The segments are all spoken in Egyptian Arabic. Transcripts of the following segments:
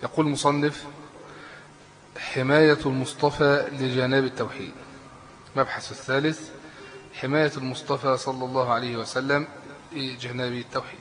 يقول المصنف حماية المصطفى لجناب التوحيد مبحث الثالث حماية المصطفى صلى الله عليه وسلم لجناب التوحيد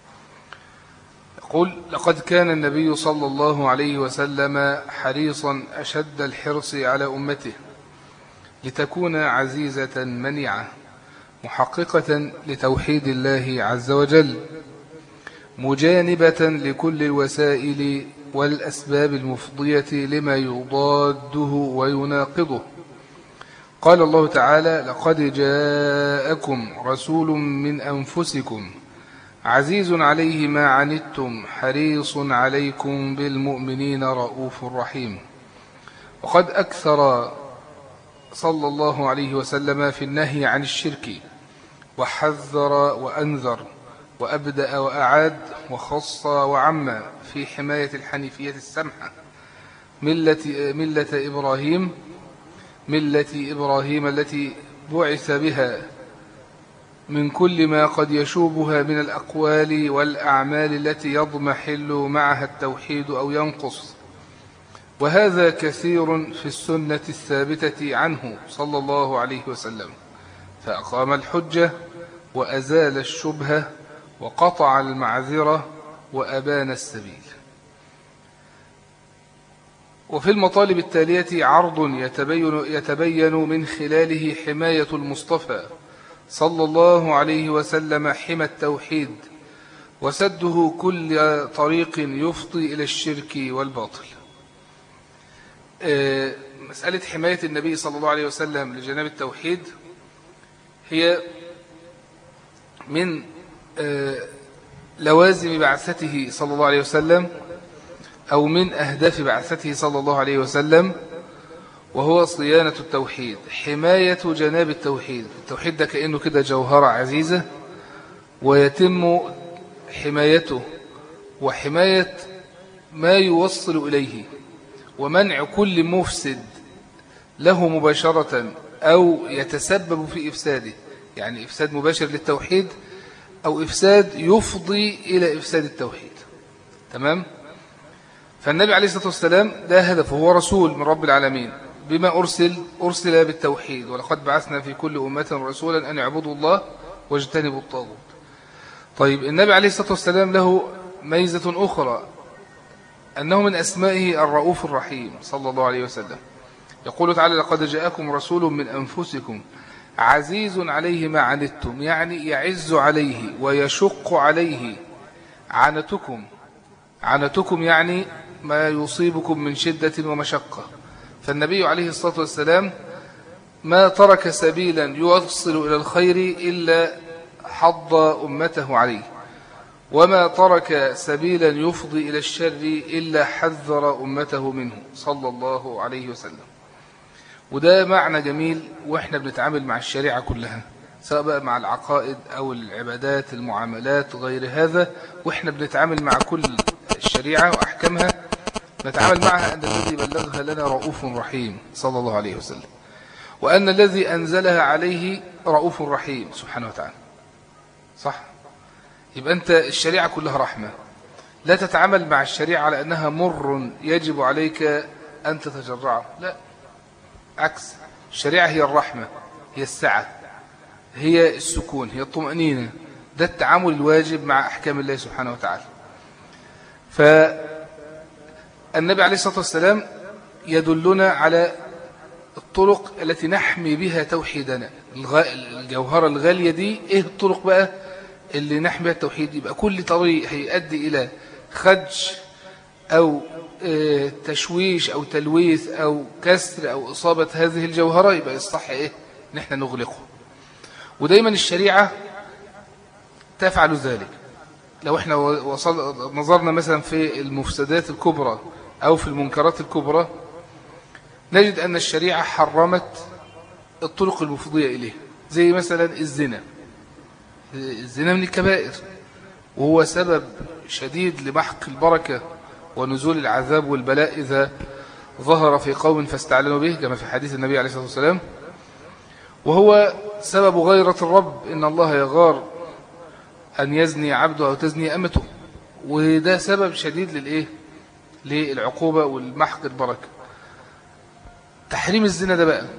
يقول لقد كان النبي صلى الله عليه وسلم حريصا أشد الحرص على أمته لتكون عزيزة منيعة محققة لتوحيد الله عز وجل مجانبة لكل الوسائل والأسباب المفضية لما يضاده ويناقضه قال الله تعالى لقد جاءكم رسول من أنفسكم عزيز عليه ما عنتم حريص عليكم بالمؤمنين رؤوف رحيم وقد أكثر صلى الله عليه وسلم في النهي عن الشرك وحذر وأنذر وأبدأ وأعاد وخص وعم في حماية الحنيفية السمحة ملة, ملة إبراهيم ملة إبراهيم التي بعث بها من كل ما قد يشوبها من الأقوال والأعمال التي يضمحل معها التوحيد أو ينقص وهذا كثير في السنة الثابتة عنه صلى الله عليه وسلم فأقام الحجة وأزال الشبهة وقطع المعذرة وأبان السبيل وفي المطالب التالية عرض يتبين, يتبين من خلاله حماية المصطفى صلى الله عليه وسلم حمى التوحيد وسده كل طريق يفضي إلى الشرك والباطل آه، مسألة حماية النبي صلى الله عليه وسلم لجناب التوحيد هي من آه، لوازم بعثته صلى الله عليه وسلم أو من أهداف بعثته صلى الله عليه وسلم وهو صيانة التوحيد حماية جناب التوحيد التوحيد ده كأنه كده جوهرة عزيزة ويتم حمايته وحماية ما يوصل إليه ومنع كل مفسد له مباشرة أو يتسبب في إفساده يعني إفساد مباشر للتوحيد أو إفساد يفضي إلى إفساد التوحيد تمام؟ فالنبي عليه الصلاة والسلام ده هدفه هو رسول من رب العالمين بما أرسل أرسل بالتوحيد ولقد بعثنا في كل أمة رسولا أن يعبدوا الله واجتنبوا الطاغوت طيب النبي عليه الصلاة والسلام له ميزة أخرى أنه من أسمائه الرؤوف الرحيم صلى الله عليه وسلم يقول تعالى لقد جاءكم رسول من أنفسكم عزيز عليه ما عنتم يعني يعز عليه ويشق عليه عنتكم عنتكم يعني ما يصيبكم من شدة ومشقة فالنبي عليه الصلاة والسلام ما ترك سبيلا يوصل إلى الخير إلا حض أمته عليه وما ترك سبيلا يفضي إلى الشر إلا حذر أمته منه صلى الله عليه وسلم وده معنى جميل وإحنا بنتعامل مع الشريعة كلها سواء بقى مع العقائد أو العبادات المعاملات غير هذا وإحنا بنتعامل مع كل الشريعة وأحكامها نتعامل معها أن الذي بلغها لنا رؤوف رحيم صلى الله عليه وسلم وأن الذي أنزلها عليه رؤوف رحيم سبحانه وتعالى صح يبقى أنت الشريعة كلها رحمة لا تتعامل مع الشريعة على أنها مر يجب عليك أن تتجرعه لا عكس الشريعة هي الرحمة هي السعة هي السكون هي الطمأنينة ده التعامل الواجب مع أحكام الله سبحانه وتعالى فالنبي عليه الصلاة والسلام يدلنا على الطرق التي نحمي بها توحيدنا الجوهرة الغالية دي ايه الطرق بقى اللي نحمي بها التوحيد يبقى كل طريق هيؤدي إلى خدش أو آه، تشويش أو تلويث أو كسر أو إصابة هذه الجوهرة يبقى الصح إيه نحن نغلقه ودايما الشريعة تفعل ذلك لو احنا وصل نظرنا مثلا في المفسدات الكبرى أو في المنكرات الكبرى نجد أن الشريعة حرمت الطرق المفضية إليه زي مثلا الزنا الزنا من الكبائر وهو سبب شديد لمحق البركة ونزول العذاب والبلاء إذا ظهر في قوم فاستعلنوا به كما في حديث النبي عليه الصلاة والسلام وهو سبب غيرة الرب إن الله يغار أن يزني عبده أو تزني أمته وده سبب شديد للإيه للعقوبة والمحق البركة تحريم الزنا ده بقى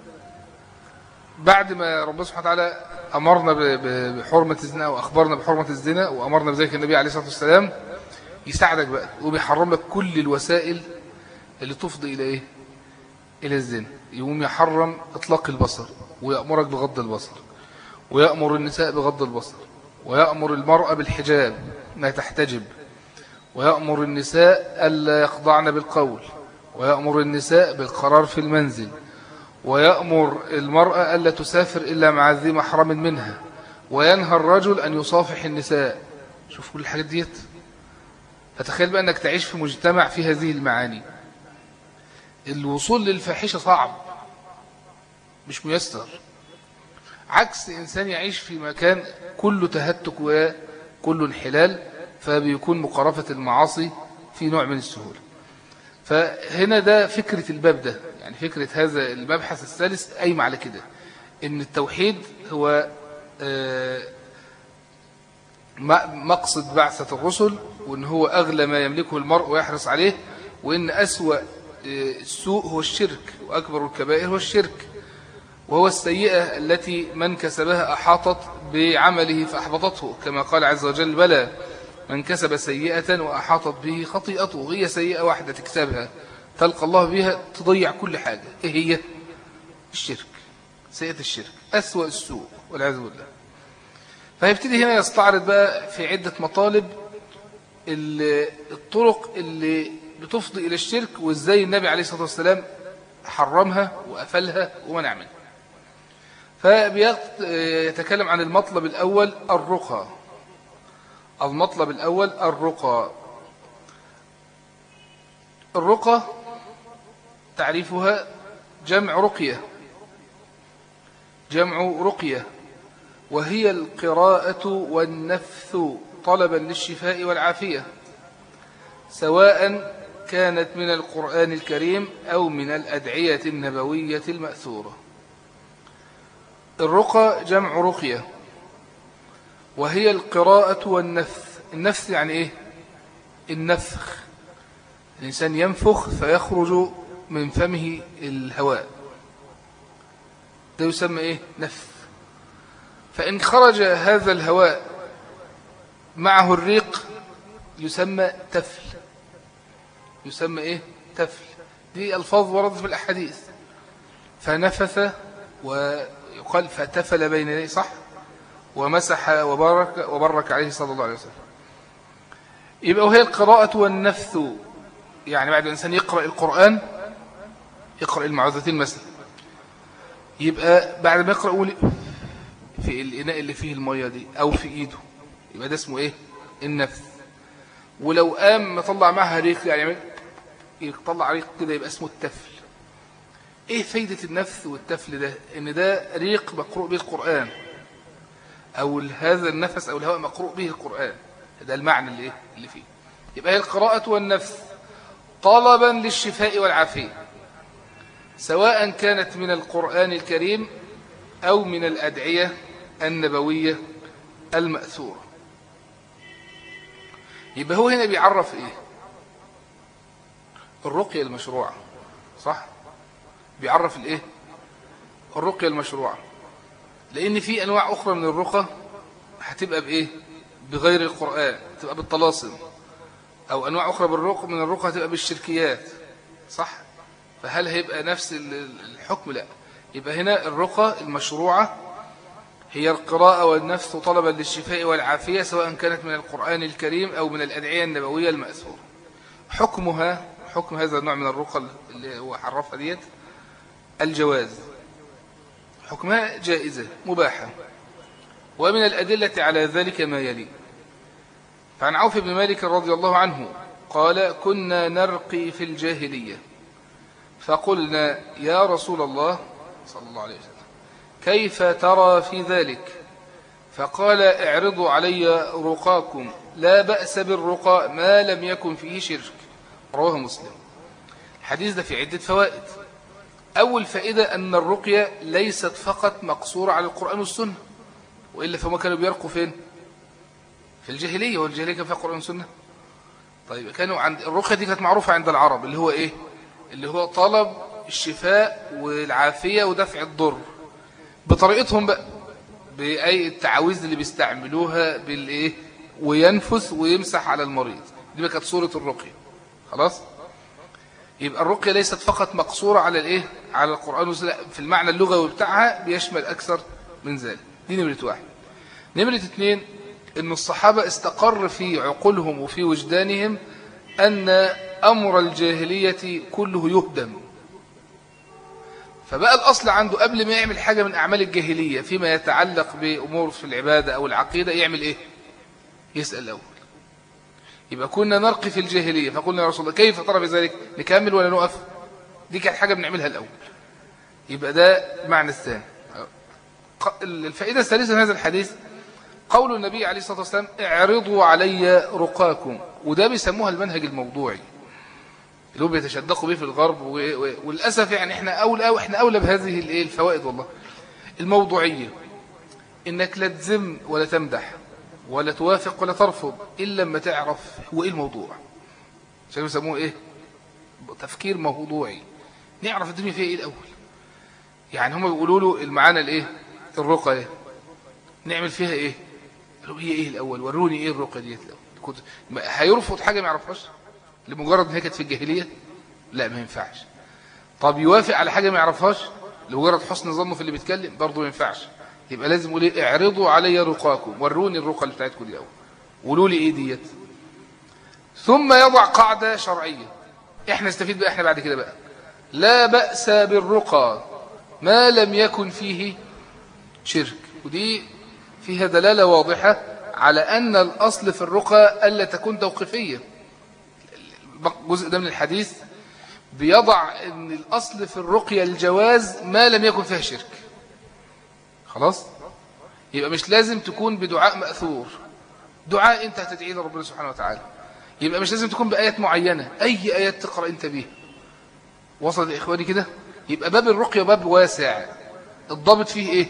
بعد ما ربنا سبحانه وتعالى أمرنا بحرمة الزنا وأخبرنا بحرمة الزنا وأمرنا بذلك النبي عليه الصلاة والسلام يساعدك بقى وبيحرم لك كل الوسائل اللي تفضي إلى إيه إلى الزنا يقوم يحرم إطلاق البصر ويأمرك بغض البصر ويأمر النساء بغض البصر ويأمر المرأة بالحجاب ما تحتجب ويأمر النساء ألا يخضعن بالقول ويأمر النساء بالقرار في المنزل ويأمر المرأة ألا تسافر إلا مع ذي محرم منها وينهى الرجل أن يصافح النساء شوف كل الحاجات ديت فتخيل بقى أنك تعيش في مجتمع في هذه المعاني الوصول للفاحشة صعب مش ميسر عكس إنسان يعيش في مكان كله تهتك وكله انحلال فبيكون مقارفة المعاصي في نوع من السهولة فهنا ده فكرة الباب ده يعني فكرة هذا المبحث الثالث قايمة على كده إن التوحيد هو آه، مقصد بعثة الرسل وإن هو أغلى ما يملكه المرء ويحرص عليه وإن أسوأ آه، السوء هو الشرك وأكبر الكبائر هو الشرك وهو السيئة التي من كسبها أحاطت بعمله فأحبطته كما قال عز وجل بلى من كسب سيئة وأحاطت به خطيئته هي سيئة واحدة تكسبها تلقى الله بها تضيع كل حاجة إيه هي الشرك سيئة الشرك أسوأ السوء والعياذ بالله فيبتدي هنا يستعرض بقى في عدة مطالب الطرق اللي بتفضي إلى الشرك وإزاي النبي عليه الصلاة والسلام حرمها وأفلها ومنع منها فبيتكلم عن المطلب الأول الرقى المطلب الأول الرقى الرقى تعريفها جمع رقية جمع رقية وهي القراءة والنفث طلبا للشفاء والعافية سواء كانت من القرآن الكريم أو من الأدعية النبوية المأثورة الرقى جمع رقية وهي القراءة والنفث النفث يعني إيه النفخ الإنسان ينفخ فيخرج من فمه الهواء ده يسمى إيه نفث فإن خرج هذا الهواء معه الريق يسمى تفل يسمى إيه تفل دي ألفاظ وردت في الأحاديث فنفث ويقال فتفل بين يديه صح ومسح وبارك, وبرك عليه صلى الله عليه وسلم يبقى وهي القراءة والنفث يعني بعد الإنسان يقرأ القرآن يقرأ المعوذتين مثلا يبقى بعد ما يقرأ يقول في الإناء اللي فيه المية دي أو في إيده يبقى ده اسمه إيه النفث ولو قام طلع معها ريق يعني يطلع ريق كده يبقى اسمه التفل ايه فايدة النفث والتفل ده ان ده ريق مقروء به القرآن او هذا النفس او الهواء مقروء به القرآن ده المعنى اللي, إيه؟ اللي فيه يبقى هي القراءة والنفث طلبا للشفاء والعافية سواء كانت من القرآن الكريم أو من الأدعية النبوية المأثورة يبقى هو هنا بيعرف إيه الرقية المشروعة صح بيعرف الإيه الرقية المشروعة لأن في أنواع أخرى من الرقى هتبقى بإيه بغير القرآن تبقى بالطلاسم أو أنواع أخرى بالرقى من الرقى هتبقى بالشركيات صح فهل هيبقى نفس الحكم لا يبقى هنا الرقى المشروعة هي القراءة والنفس طلبا للشفاء والعافية سواء كانت من القرآن الكريم أو من الأدعية النبوية المأثورة حكمها حكم هذا النوع من الرقى اللي هو حرفها ديت الجواز حكمها جائزة مباحة ومن الأدلة على ذلك ما يلي فعن عوف بن مالك رضي الله عنه قال كنا نرقي في الجاهلية فقلنا يا رسول الله صلى الله عليه وسلم كيف ترى في ذلك فقال اعرضوا علي رقاكم لا بأس بالرقاء ما لم يكن فيه شرك رواه مسلم الحديث ده في عدة فوائد أول فائدة أن الرقية ليست فقط مقصورة على القرآن والسنة وإلا فما كانوا بيرقوا فين في الجاهلية والجاهلية كان فيها قرآن والسنة طيب كانوا عند الرقية دي كانت معروفة عند العرب اللي هو ايه اللي هو طلب الشفاء والعافية ودفع الضر بطريقتهم بقى بأي التعاويذ اللي بيستعملوها بالايه وينفس ويمسح على المريض دي كانت صورة الرقية خلاص يبقى الرقية ليست فقط مقصورة على الايه على القرآن في المعنى اللغوي بتاعها بيشمل أكثر من ذلك دي نمرة واحد نمرة اثنين ان الصحابة استقر في عقولهم وفي وجدانهم أن أمر الجاهلية كله يهدم فبقى الأصل عنده قبل ما يعمل حاجة من أعمال الجاهلية فيما يتعلق بأمور في العبادة أو العقيدة يعمل إيه يسأل الأول يبقى كنا نرقي في الجاهلية فقلنا يا رسول الله كيف ترى بذلك نكمل ولا نقف دي كانت حاجة بنعملها الأول يبقى ده معنى الثاني الفائدة الثالثة من هذا الحديث قول النبي عليه الصلاة والسلام اعرضوا علي رقاكم وده بيسموها المنهج الموضوعي اللي هو بيتشدقوا به في الغرب وللأسف يعني احنا أولى أو احنا أولى بهذه الفوائد والله الموضوعية انك لا تذم ولا تمدح ولا توافق ولا ترفض إلا لما تعرف هو إيه الموضوع عشان يسموه إيه تفكير موضوعي نعرف الدنيا فيها إيه الأول يعني هم بيقولوا له المعاني الإيه الرقى إيه نعمل فيها إيه قالوا هي إيه الأول وروني إيه الرقى ديت الأول هيرفض حاجة ما يعرفهاش لمجرد ان هي كانت في الجاهلية لا ما ينفعش طب يوافق على حاجة ما يعرفهاش لمجرد حسن ظنه في اللي بيتكلم برضه ما ينفعش يبقى لازم يقول ايه اعرضوا علي رقاكم وروني الرقى اللي بتاعتكم دي الاول قولوا لي ايه ديت ثم يضع قاعدة شرعية احنا نستفيد بقى احنا بعد كده بقى لا بأس بالرقى ما لم يكن فيه شرك ودي فيها دلالة واضحة على أن الأصل في الرقى ألا تكون توقيفية جزء ده من الحديث بيضع أن الأصل في الرقية الجواز ما لم يكن فيها شرك خلاص يبقى مش لازم تكون بدعاء مأثور دعاء انت هتدعي لربنا سبحانه وتعالى يبقى مش لازم تكون بآيات معينة أي آيات تقرأ انت بيها وصل لإخواني كده يبقى باب الرقية باب واسع الضابط فيه ايه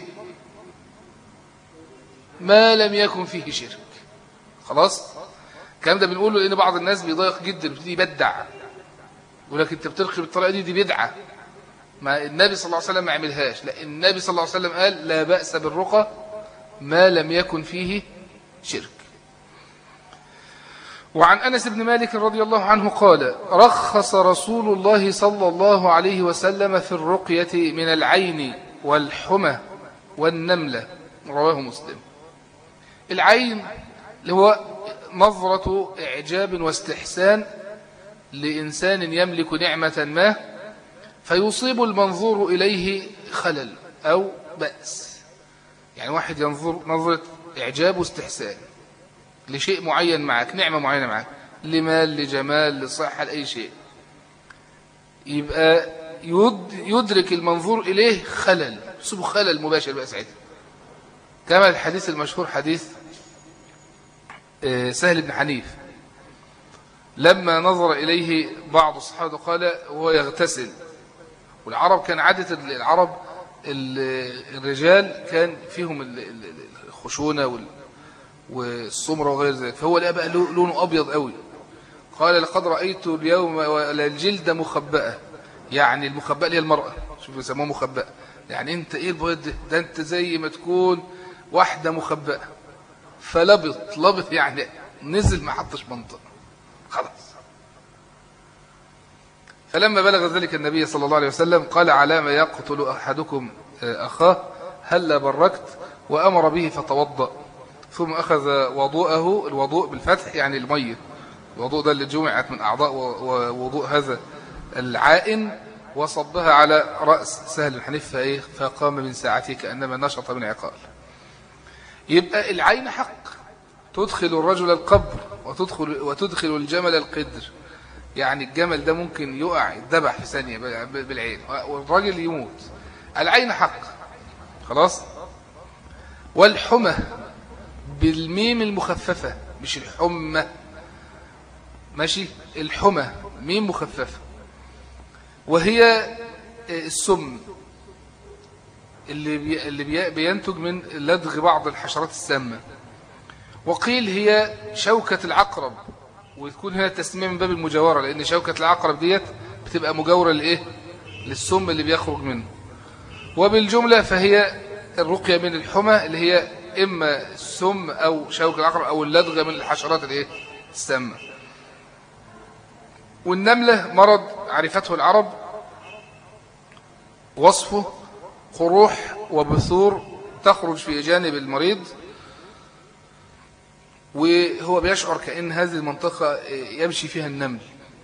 ما لم يكن فيه شرك خلاص الكلام ده بنقوله لأن بعض الناس بيضايق جدا بيبتدي يبدع يقول لك انت بترقي بالطريقة دي دي بدعة ما النبي صلى الله عليه وسلم ما عملهاش لا النبي صلى الله عليه وسلم قال لا بأس بالرقى ما لم يكن فيه شرك وعن أنس بن مالك رضي الله عنه قال رخص رسول الله صلى الله عليه وسلم في الرقية من العين والحمى والنملة رواه مسلم العين اللي هو نظرة إعجاب واستحسان لإنسان يملك نعمة ما فيصيب المنظور إليه خلل أو بأس يعني واحد ينظر نظرة إعجاب واستحسان لشيء معين معك نعمة معينة معك لمال لجمال لصحة لأي شيء يبقى يدرك المنظور إليه خلل يصيبه خلل مباشر بقى ساعتها كما الحديث المشهور حديث آه، سهل بن حنيف لما نظر إليه بعض الصحابة قال وهو يغتسل والعرب كان عادة العرب الرجال كان فيهم الخشونة والسمرة وغير ذلك فهو لقى بقى لونه أبيض قوي قال لقد رأيت اليوم الجلد مخبأة يعني المخبأة هي المرأة شوف يسموه مخبأة يعني انت ايه البيض ده ده انت زي ما تكون واحدة مخبأة فلبط لبط يعني نزل ما حطش منطق خلاص فلما بلغ ذلك النبي صلى الله عليه وسلم قال على ما يقتل أحدكم آه، أخاه هل بركت وأمر به فتوضأ ثم أخذ وضوءه الوضوء بالفتح يعني المية الوضوء ده اللي جمعت من أعضاء ووضوء هذا العائن وصبها على رأس سهل الحنيف فإيه فقام من ساعته كأنما نشط من عقال يبقى العين حق تدخل الرجل القبر وتدخل, وتدخل الجمل القدر يعني الجمل ده ممكن يقع يتذبح في ثانية بالعين والراجل يموت العين حق خلاص والحمى بالميم المخففة مش الحمى ماشي الحمى ميم مخففة وهي السم اللي بي اللي بينتج من لدغ بعض الحشرات السامة وقيل هي شوكة العقرب وتكون هنا التسمية من باب المجاورة لأن شوكة العقرب ديت بتبقى مجاورة لإيه للسم اللي بيخرج منه وبالجملة فهي الرقية من الحمى اللي هي إما السم أو شوك العقرب أو اللدغة من الحشرات الإيه السامة والنملة مرض عرفته العرب وصفه قروح وبثور تخرج في جانب المريض وهو بيشعر كأن هذه المنطقة يمشي فيها النمل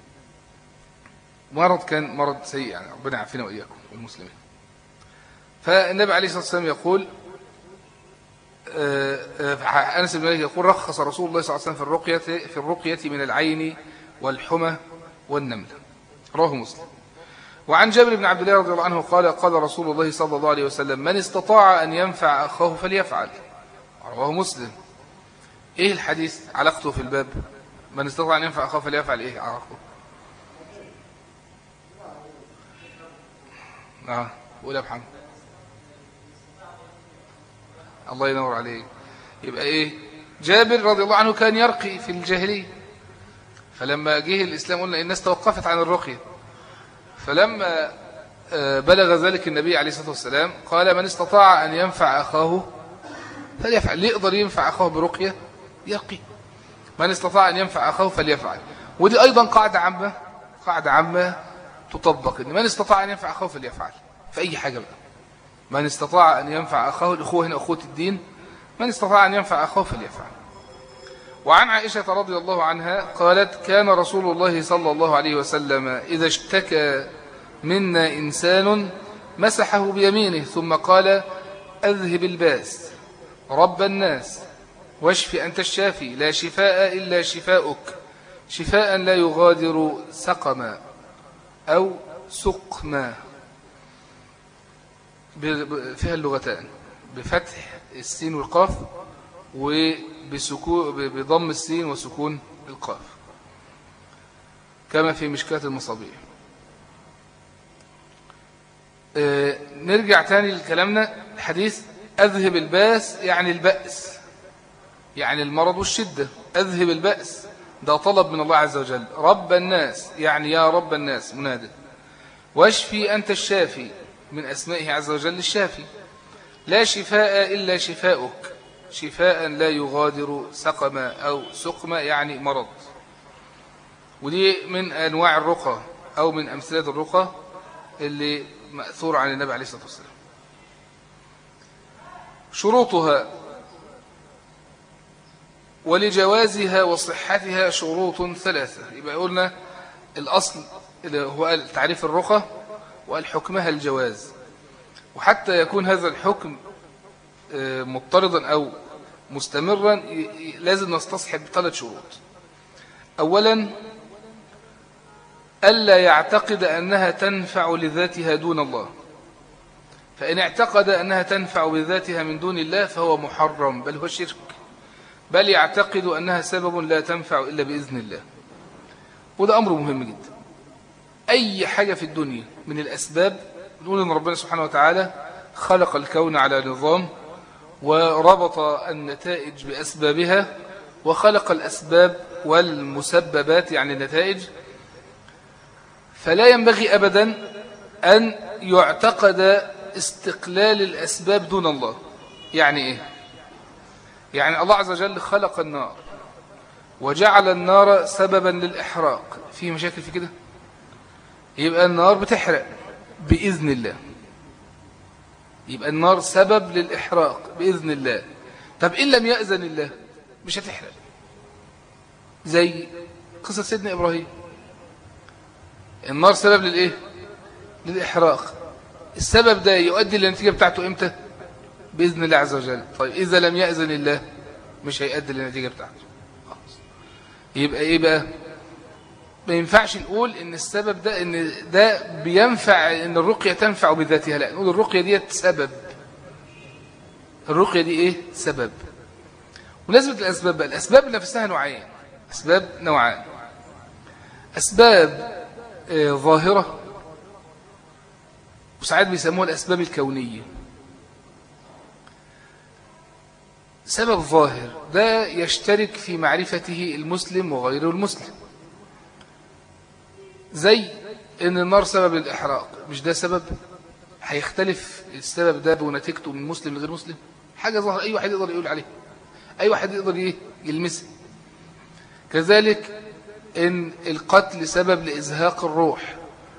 مرض كان مرض سيء يعني ربنا يعافينا وإياكم والمسلمين فالنبي عليه الصلاة والسلام يقول آه، آه، أنس بن مالك يقول رخص رسول الله صلى الله عليه وسلم في الرقية في الرقية من العين والحمى والنمل رواه مسلم وعن جابر بن عبد الله رضي الله عنه قال قال رسول الله صلى الله عليه وسلم من استطاع أن ينفع أخاه فليفعل رواه مسلم إيه الحديث علاقته في الباب من استطاع أن ينفع أخاه فليفعل إيه علاقته آه قول يا محمد الله ينور عليك يبقى إيه جابر رضي الله عنه كان يرقي في الجاهلية فلما جه الإسلام قلنا الناس توقفت عن الرقية فلما آه، بلغ ذلك النبي عليه الصلاة والسلام قال من استطاع أن ينفع أخاه فليفعل اللي يقدر ينفع أخاه برقية يرقي من استطاع أن ينفع أخاه فليفعل ودي أيضا قاعدة عامة قاعدة عامة تطبق إن من استطاع أن ينفع أخاه فليفعل في أي حاجة بقى من استطاع أن ينفع أخاه الأخوة هنا أخوة الدين من استطاع أن ينفع أخاه فليفعل وعن عائشة رضي الله عنها قالت كان رسول الله صلى الله عليه وسلم إذا اشتكى منا إنسان مسحه بيمينه ثم قال أذهب الباس رب الناس واشف أنت الشافي لا شفاء إلا شفاؤك شفاء لا يغادر سقما أو سقما فيها اللغتان بفتح السين والقاف وبضم السين وسكون القاف كما في مشكاة المصابيح آه، نرجع تاني لكلامنا الحديث أذهب الباس يعني البأس يعني المرض والشدة أذهب البأس ده طلب من الله عز وجل رب الناس يعني يا رب الناس منادى واشفي أنت الشافي من أسمائه عز وجل الشافي لا شفاء إلا شفاؤك شفاء لا يغادر سقما أو سقما يعني مرض ودي من أنواع الرقى أو من أمثلة الرقى اللي مأثور عن النبي عليه الصلاة والسلام شروطها ولجوازها وصحتها شروط ثلاثة يبقى قلنا الأصل اللي هو تعريف الرقى وقال حكمها الجواز وحتى يكون هذا الحكم آه، مضطردا أو مستمرا لازم نستصحب ثلاث شروط أولا ألا يعتقد أنها تنفع لذاتها دون الله فإن اعتقد أنها تنفع بذاتها من دون الله فهو محرم بل هو شرك بل يعتقد أنها سبب لا تنفع إلا بإذن الله وده أمر مهم جدا أي حاجة في الدنيا من الأسباب نقول أن ربنا سبحانه وتعالى خلق الكون على نظام وربط النتائج بأسبابها وخلق الأسباب والمسببات يعني النتائج فلا ينبغي أبدا أن يعتقد استقلال الأسباب دون الله يعني إيه يعني الله عز وجل خلق النار وجعل النار سببا للإحراق في مشاكل في كده يبقى النار بتحرق بإذن الله يبقى النار سبب للإحراق بإذن الله طب إن لم يأذن الله مش هتحرق زي قصة سيدنا إبراهيم النار سبب للإيه للإحراق السبب ده يؤدي للنتيجة بتاعته إمتى بإذن الله عز وجل طيب إذا لم يأذن الله مش هيؤدي للنتيجة بتاعته خلاص يبقى إيه بقى ما ينفعش نقول ان السبب ده ان ده بينفع ان الرقية تنفع بذاتها لا نقول الرقية دي سبب الرقية دي ايه سبب ونسبة الاسباب بقى الاسباب نفسها نوعين اسباب نوعان اسباب آه ظاهرة وساعات بيسموها الاسباب الكونية سبب ظاهر ده يشترك في معرفته المسلم وغيره المسلم زي ان النار سبب الإحراق مش ده سبب هيختلف السبب ده ونتيجته من مسلم لغير مسلم حاجة ظاهرة أي واحد يقدر يقول عليه أي واحد يقدر إيه يلمسها كذلك إن القتل سبب لإزهاق الروح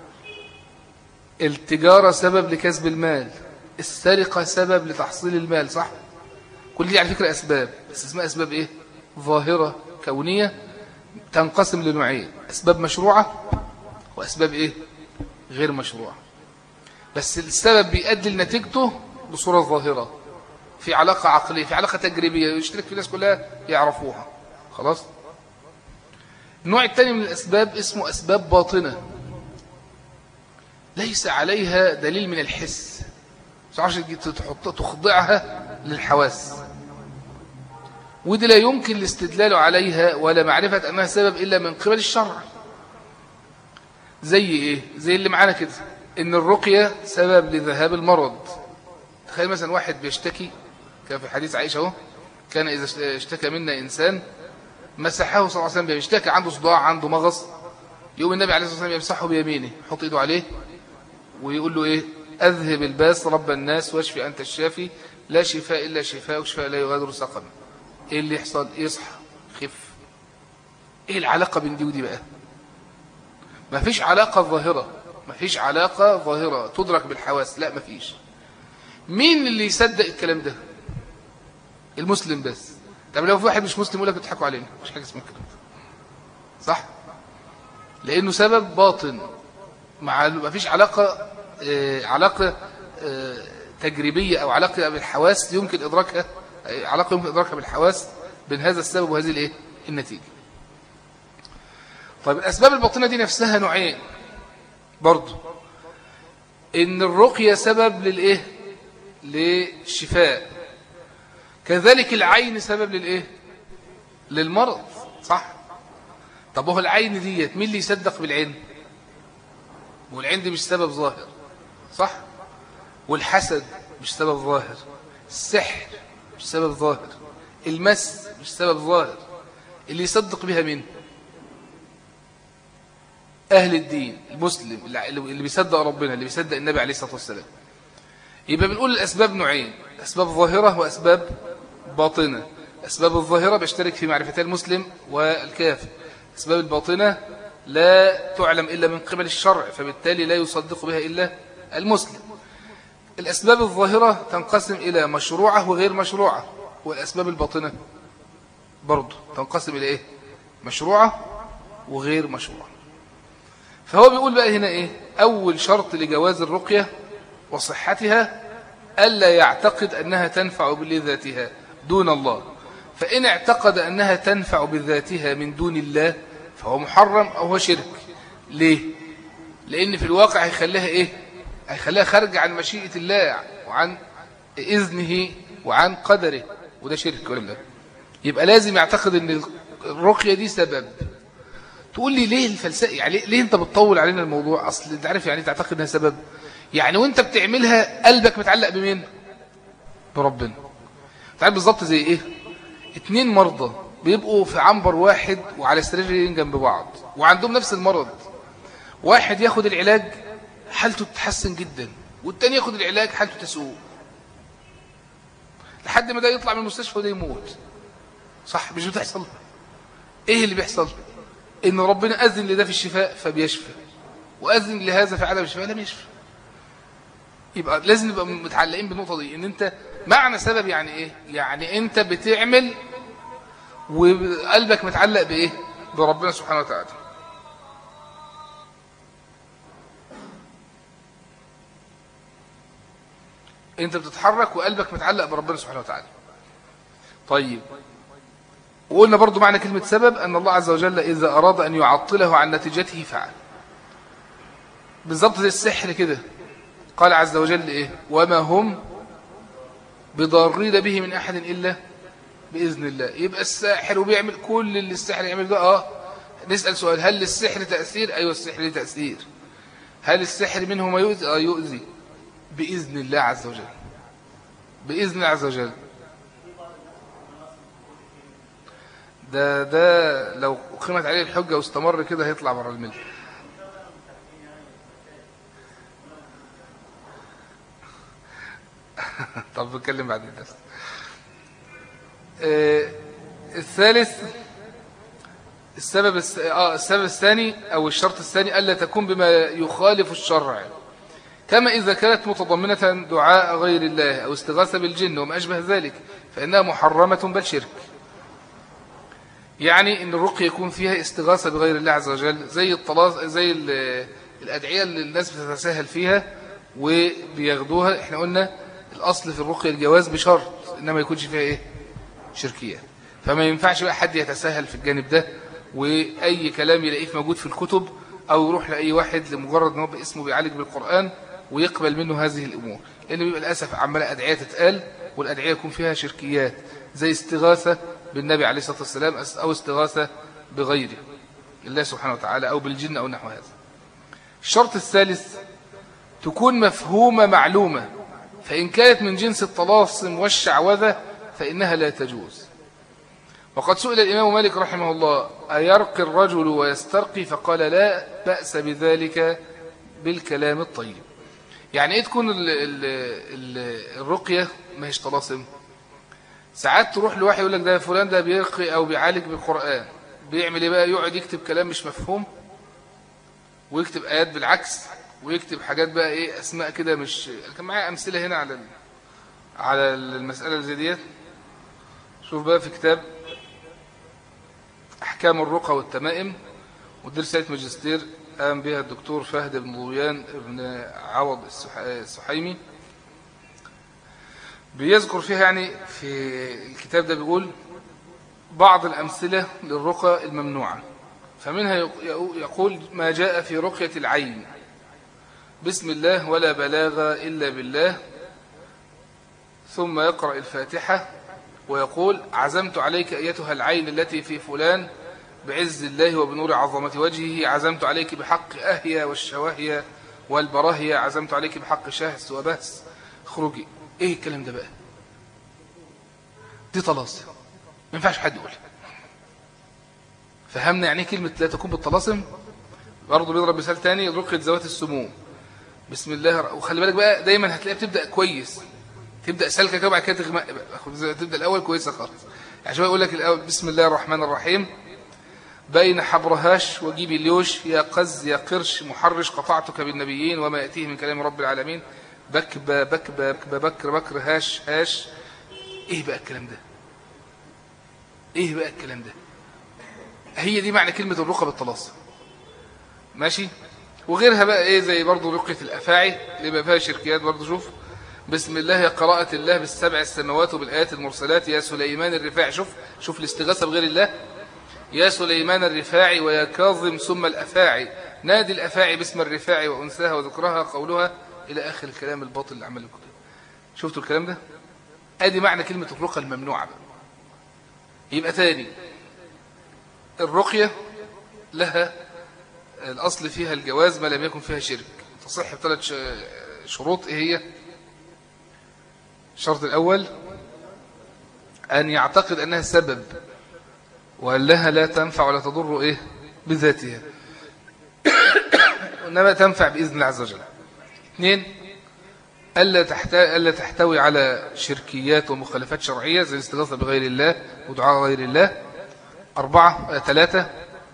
التجارة سبب لكسب المال السرقة سبب لتحصيل المال صح كل دي على فكرة أسباب بس اسمها أسباب إيه ظاهرة كونية تنقسم لنوعين أسباب مشروعة وأسباب إيه غير مشروعة بس السبب بيؤدي لنتيجته بصورة ظاهرة في علاقة عقلية في علاقة تجريبية يشترك في الناس كلها يعرفوها خلاص النوع الثاني من الأسباب اسمه أسباب باطنة ليس عليها دليل من الحس تعرفش تخضعها للحواس ودي لا يمكن الاستدلال عليها ولا معرفة أنها سبب إلا من قبل الشرع زي إيه؟ زي اللي معانا كده إن الرقية سبب لذهاب المرض تخيل مثلا واحد بيشتكي كان في حديث عائشة اهو كان إذا اشتكى منا إنسان مسحه صلى الله عليه وسلم بيشتكي عنده صداع عنده مغص يقوم النبي عليه الصلاة والسلام يمسحه بيمينه يحط إيده عليه ويقول له إيه أذهب الباس رب الناس واشفي أنت الشافي لا شفاء إلا شفاء وشفاء لا يغادر سقما إيه اللي يحصل يصحى خف إيه العلاقة بين دي ودي بقى ما فيش علاقة ظاهرة ما فيش علاقة ظاهرة تدرك بالحواس لا ما فيش مين اللي يصدق الكلام ده المسلم بس طب لو في واحد مش مسلم يقول لك بتضحكوا علينا مش حاجه اسمها كده صح لانه سبب باطن مع ما فيش علاقه آه علاقه آه تجريبيه او علاقه بالحواس يمكن ادراكها آه علاقه يمكن ادراكها بالحواس بين هذا السبب وهذه الايه النتيجه طيب الاسباب الباطنه دي نفسها نوعين برضه ان الرقيه سبب للايه للشفاء كذلك العين سبب للايه للمرض صح طب هو العين ديت مين اللي يصدق بالعين والعين دي مش سبب ظاهر صح والحسد مش سبب ظاهر السحر مش سبب ظاهر المس مش سبب ظاهر اللي يصدق بها مين أهل الدين المسلم اللي بيصدق ربنا اللي بيصدق النبي عليه الصلاة والسلام يبقى بنقول الأسباب نوعين أسباب ظاهرة وأسباب باطنة أسباب الظاهرة بيشترك في معرفتها المسلم والكافر أسباب الباطنة لا تعلم إلا من قبل الشرع فبالتالي لا يصدق بها إلا المسلم الأسباب الظاهرة تنقسم إلى مشروعة وغير مشروعة والأسباب الباطنة برضو تنقسم إلى إيه مشروعة وغير مشروعة فهو بيقول بقى هنا إيه أول شرط لجواز الرقية وصحتها ألا يعتقد أنها تنفع بذاتها دون الله فإن اعتقد أنها تنفع بذاتها من دون الله فهو محرم أو هو شرك ليه؟ لأن في الواقع هيخليها إيه؟ هيخليها خارجة عن مشيئة الله وعن إذنه وعن قدره وده شرك ولا لا يبقى لازم يعتقد أن الرقية دي سبب تقول لي ليه الفلسفة يعني ليه انت بتطول علينا الموضوع اصل انت عارف يعني تعتقد انها سبب يعني وانت بتعملها قلبك متعلق بمين بربنا تعرف بالظبط زي ايه اتنين مرضى بيبقوا في عنبر واحد وعلى سريرين جنب بعض وعندهم نفس المرض واحد ياخد العلاج حالته تتحسن جدا والتاني ياخد العلاج حالته تسوء لحد ما ده يطلع من المستشفى وده يموت صح مش بتحصل ايه اللي بيحصل ان ربنا اذن لده في الشفاء فبيشفى واذن لهذا في عدم الشفاء لم يشفى يبقى لازم نبقى متعلقين بالنقطه دي ان انت معنى سبب يعني ايه يعني انت بتعمل وقلبك متعلق بايه بربنا سبحانه وتعالى انت بتتحرك وقلبك متعلق بربنا سبحانه وتعالى طيب وقلنا برضو معنى كلمة سبب أن الله عز وجل إذا أراد أن يعطله عن نتيجته فعل بالضبط زي السحر كده قال عز وجل إيه وما هم بضارين به من أحد إلا بإذن الله يبقى الساحر وبيعمل كل اللي السحر يعمل ده آه نسأل سؤال هل للسحر تأثير أيوة السحر له تأثير هل السحر منه ما يؤذي آه يؤذي بإذن الله عز وجل بإذن الله عز وجل ده ده لو قيمت عليه الحجة واستمر كده هيطلع بره الملة طب بتكلم بعد الدرس آه الثالث السبب آه السبب الثاني أو الشرط الثاني ألا تكون بما يخالف الشرع كما إذا كانت متضمنة دعاء غير الله أو استغاثة بالجن وما أشبه ذلك فإنها محرمة بل شرك يعني ان الرقية يكون فيها استغاثة بغير الله عز وجل زي الطلاق زي الأدعية اللي الناس بتتساهل فيها وبياخدوها احنا قلنا الأصل في الرقية الجواز بشرط إنما يكونش فيها إيه شركية فما ينفعش بقى حد يتساهل في الجانب ده وأي كلام يلاقيه موجود في الكتب أو يروح لأي واحد لمجرد أنه اسمه بيعالج بالقرآن ويقبل منه هذه الأمور لأن بيبقى للأسف عمالة أدعية تتقال والأدعية يكون فيها شركيات زي استغاثة بالنبي عليه الصلاة والسلام أو استغاثة بغيره الله سبحانه وتعالى أو بالجن أو نحو هذا الشرط الثالث تكون مفهومة معلومة فإن كانت من جنس الطلاسم والشعوذة فإنها لا تجوز وقد سئل الإمام مالك رحمه الله أيرقي الرجل ويسترقي فقال لا بأس بذلك بالكلام الطيب يعني إيه تكون ال ال ال الرقية ما هيش طلاسم ساعات تروح لواحد يقول لك ده فلان ده بيرقي أو بيعالج بالقرآن بيعمل إيه بقى يقعد يكتب كلام مش مفهوم ويكتب آيات بالعكس ويكتب حاجات بقى إيه أسماء كده مش كان معايا أمثلة هنا على على المسألة زي ديت شوف بقى في كتاب أحكام الرقى والتمائم ودي رسالة ماجستير قام بها الدكتور فهد بن ضويان بن عوض السحيمي بيذكر فيها يعني في الكتاب ده بيقول بعض الأمثلة للرقى الممنوعة فمنها يقول ما جاء في رقية العين بسم الله ولا بلاغ إلا بالله ثم يقرأ الفاتحة ويقول عزمت عليك أيتها العين التي في فلان بعز الله وبنور عظمة وجهه عزمت عليك بحق أهيا والشواهية والبراهية عزمت عليك بحق شهس وبهس اخرجي ايه الكلام ده بقى دي طلاسم ما ينفعش حد يقول فهمنا يعني كلمة لا تكون بالطلاسم برضه بيضرب مثال تاني رقية ذوات السموم بسم الله وخلي بالك بقى دايما هتلاقيها بتبدأ كويس تبدأ سلكة كده وبعد كده تغمق بقى تبدأ الأول كويسة خالص يعني شوية يقول لك الأول بسم الله الرحمن الرحيم بين حبرهاش وجيب اليوش يا قز يا قرش محرش قطعتك بالنبيين وما يأتيه من كلام رب العالمين بكبة بكبة بكبة بكر بكر هاش هاش ايه بقى الكلام ده ايه بقى الكلام ده هي دي معنى كلمة الرقى بالطلاس ماشي وغيرها بقى ايه زي برضو رقية الافاعي اللي بقى فيها شركيات برضو شوف بسم الله يا قراءة الله بالسبع السماوات وبالآيات المرسلات يا سليمان الرفاعي شوف شوف الاستغاثة بغير الله يا سليمان الرفاعي ويا كاظم ثم الأفاعي نادي الأفاعي باسم الرفاعي وأنثاها وذكرها قولها إلى آخر الكلام الباطل اللي عمل الكتب شفتوا الكلام ده ادي معنى كلمة الرقى الممنوعة بقى. يبقى تاني الرقية لها الأصل فيها الجواز ما لم يكن فيها شرك تصح بثلاث شروط إيه هي الشرط الأول أن يعتقد أنها سبب وأن لها لا تنفع ولا تضر إيه بذاتها وإنما تنفع بإذن الله عز وجل اثنين ألا, ألا تحتوي على شركيات ومخالفات شرعية زي الاستغاثة بغير الله ودعاء غير الله أربعة ثلاثة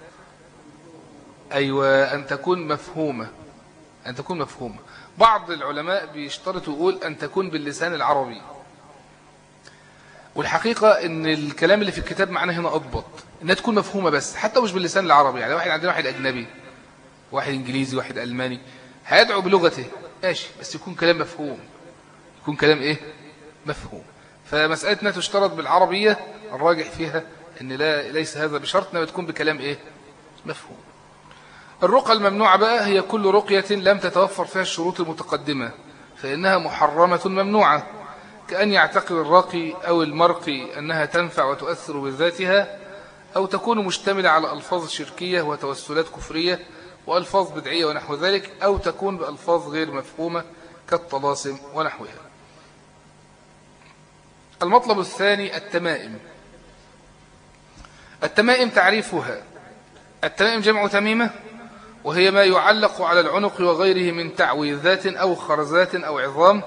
أيوة أن تكون مفهومة أن تكون مفهومة بعض العلماء بيشترطوا يقول أن تكون باللسان العربي والحقيقة أن الكلام اللي في الكتاب معنا هنا أضبط أنها تكون مفهومة بس حتى مش باللسان العربي يعني واحد عندنا واحد أجنبي واحد إنجليزي واحد ألماني هيدعو بلغته ماشي بس يكون كلام مفهوم يكون كلام إيه مفهوم فمسألتنا تشترط بالعربية الراجح فيها أن لا ليس هذا بشرط أنها تكون بكلام إيه مفهوم الرقى الممنوعة بقى هي كل رقية لم تتوفر فيها الشروط المتقدمة فإنها محرمة ممنوعة كأن يعتقد الراقي أو المرقي أنها تنفع وتؤثر بذاتها أو تكون مشتملة على ألفاظ شركية وتوسلات كفرية وألفاظ بدعية ونحو ذلك أو تكون بألفاظ غير مفهومة كالطلاسم ونحوها المطلب الثاني التمائم التمائم تعريفها التمائم جمع تميمة وهي ما يعلق على العنق وغيره من تعويذات أو خرزات أو عظام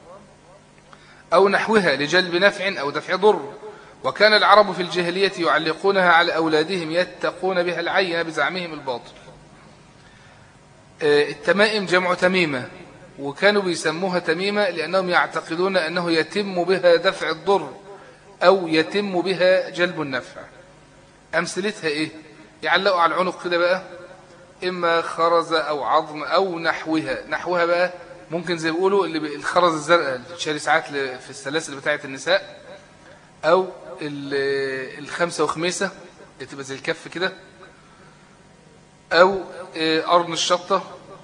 أو نحوها لجلب نفع أو دفع ضر وكان العرب في الجاهلية يعلقونها على أولادهم يتقون بها العين بزعمهم الباطل آه، التمائم جمع تميمة وكانوا بيسموها تميمة لأنهم يعتقدون أنه يتم بها دفع الضر أو يتم بها جلب النفع أمثلتها إيه يعلقوا على العنق كده بقى إما خرز أو عظم أو نحوها نحوها بقى ممكن زي بيقولوا اللي الخرز الزرقاء اللي شاري ساعات في السلاسل بتاعة النساء أو الخمسة وخميسة اللي تبقى زي الكف كده أو آه، قرن الشطة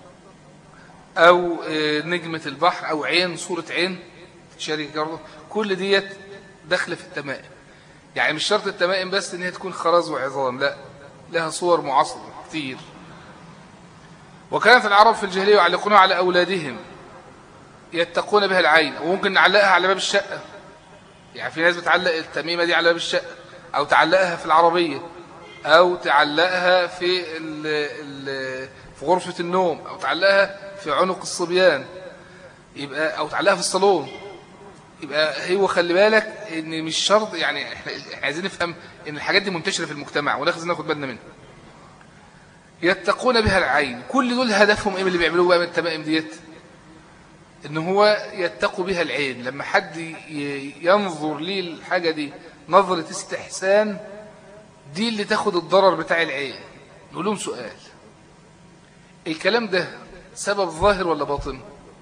أو آه، نجمة البحر أو عين صورة عين شاري برضه كل ديت داخله في التمائم يعني مش شرط التمائم بس ان هي تكون خرز وعظام لا لها صور معاصرة كتير وكانت العرب في الجاهلية يعلقونها على أولادهم يتقون بها العين وممكن نعلقها على باب الشقة يعني في ناس بتعلق التميمة دي على باب الشقة أو تعلقها في العربية أو تعلقها في ال ال في غرفة النوم أو تعلقها في عنق الصبيان يبقى أو تعلقها في الصالون يبقى هو خلي بالك ان مش شرط يعني احنا عايزين نفهم ان الحاجات دي منتشره في المجتمع ولازم ناخد بالنا منها يتقون بها العين كل دول هدفهم ايه اللي بيعملوه بقى من التمائم ديت ان هو يتقوا بها العين لما حد ينظر ليه الحاجه دي نظره استحسان دي اللي تاخد الضرر بتاع العين نقول لهم سؤال الكلام ده سبب ظاهر ولا باطن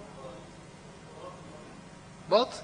باطن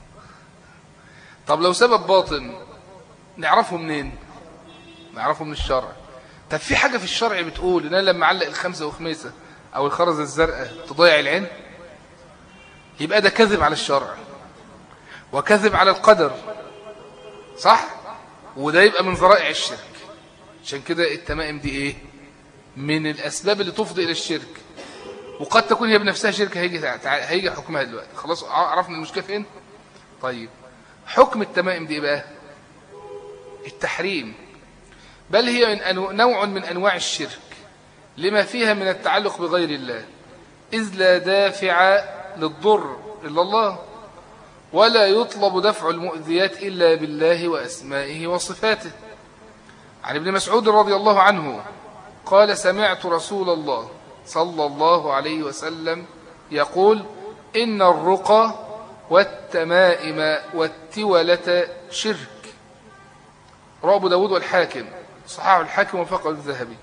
طب لو سبب باطن نعرفه منين نعرفه من الشرع طب في حاجة في الشرع بتقول ان انا لما اعلق الخمسة وخميسة او الخرز الزرقاء تضيع العين يبقى ده كذب على الشرع وكذب على القدر صح وده يبقى من ذرائع الشرك عشان كده التمائم دي ايه من الاسباب اللي تفضي الى الشرك وقد تكون هي بنفسها شركه هيجي هيجي حكمها دلوقتي خلاص عرفنا المشكله فين طيب حكم التمائم دي بقى التحريم بل هي من أنو... نوع من أنواع الشرك لما فيها من التعلق بغير الله إذ لا دافع للضر إلا الله ولا يطلب دفع المؤذيات إلا بالله وأسمائه وصفاته عن ابن مسعود رضي الله عنه قال سمعت رسول الله صلى الله عليه وسلم يقول إن الرقى والتمائم والتولة شرك رواه أبو داود والحاكم صحاح الحاكم وفقه الذهبي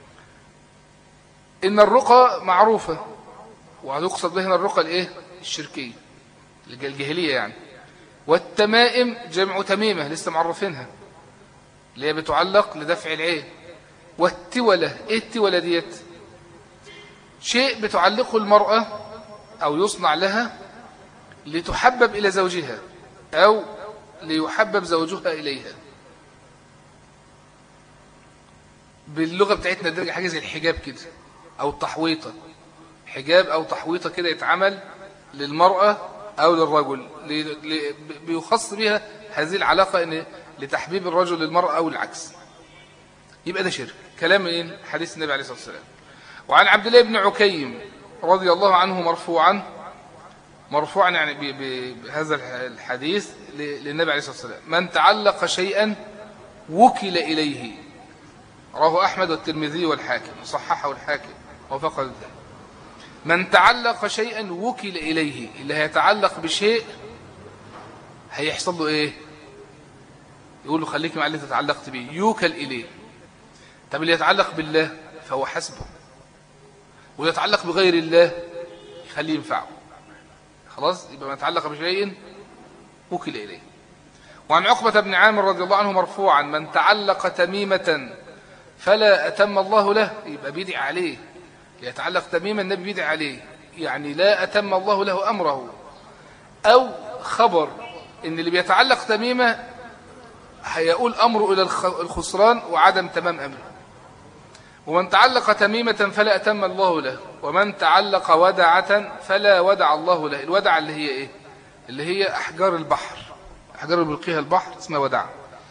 إن الرقى معروفة ويقصد بها الرقى الإيه؟ الشركية الجاهلية يعني والتمائم جمع تميمة لسه معرفينها اللي هي بتعلق لدفع العين والتولة إيه التولة ديت شيء بتعلقه المرأة أو يصنع لها لتحبب إلى زوجها أو ليحبب زوجها إليها باللغة بتاعتنا درجة حاجة زي الحجاب كده أو التحويطة حجاب أو تحويطة كده يتعمل للمرأة أو للرجل بيخص بها هذه العلاقة إن لتحبيب الرجل للمرأة أو العكس يبقى ده شرك كلام إيه حديث النبي عليه الصلاة والسلام وعن عبد الله بن عكيم رضي الله عنه مرفوعا مرفوعا يعني بهذا الحديث للنبي عليه الصلاة والسلام من تعلق شيئا وكل إليه رواه أحمد والترمذي والحاكم صححه الحاكم وفقه ذلك من تعلق شيئا وكل إليه اللي هيتعلق بشيء هيحصل له إيه يقول له خليك مع اللي تتعلقت به يوكل إليه طب اللي يتعلق بالله فهو حسبه ويتعلق بغير الله يخليه ينفعه خلاص يبقى ما يتعلق بشيء وكل إليه وعن عقبة بن عامر رضي الله عنه مرفوعا من تعلق تميمة فلا أتم الله له يبقى بيدعي عليه يتعلق تميما النبي بيدعي عليه يعني لا أتم الله له أمره أو خبر إن اللي بيتعلق تميمة هيقول أمره إلى الخسران وعدم تمام أمره ومن تعلق تميمة فلا أتم الله له ومن تعلق ودعة فلا ودع الله له الودعة اللي هي إيه اللي هي أحجار البحر أحجار اللي بيلقيها البحر اسمها ودعة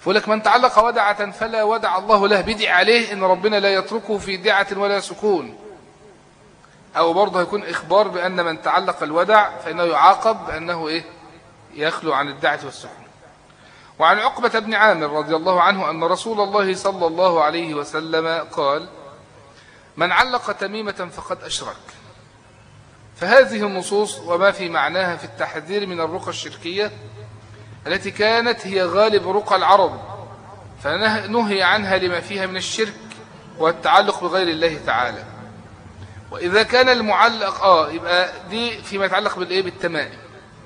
فقول لك من تعلق ودعة فلا ودع الله له بدع عليه إن ربنا لا يتركه في دعة ولا سكون أو برضه يكون إخبار بأن من تعلق الودع فإنه يعاقب بأنه إيه يخلو عن الدعة والسكون وعن عقبة بن عامر رضي الله عنه أن رسول الله صلى الله عليه وسلم قال من علق تميمة فقد أشرك فهذه النصوص وما في معناها في التحذير من الرقى الشركية التي كانت هي غالب رقى العرب فنهي عنها لما فيها من الشرك والتعلق بغير الله تعالى وإذا كان المعلق آه يبقى دي فيما يتعلق بالإيه بالتمائم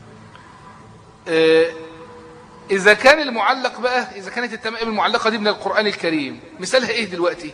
آه إذا كان المعلق بقى إذا كانت التمائم المعلقة دي من القرآن الكريم مثالها إيه دلوقتي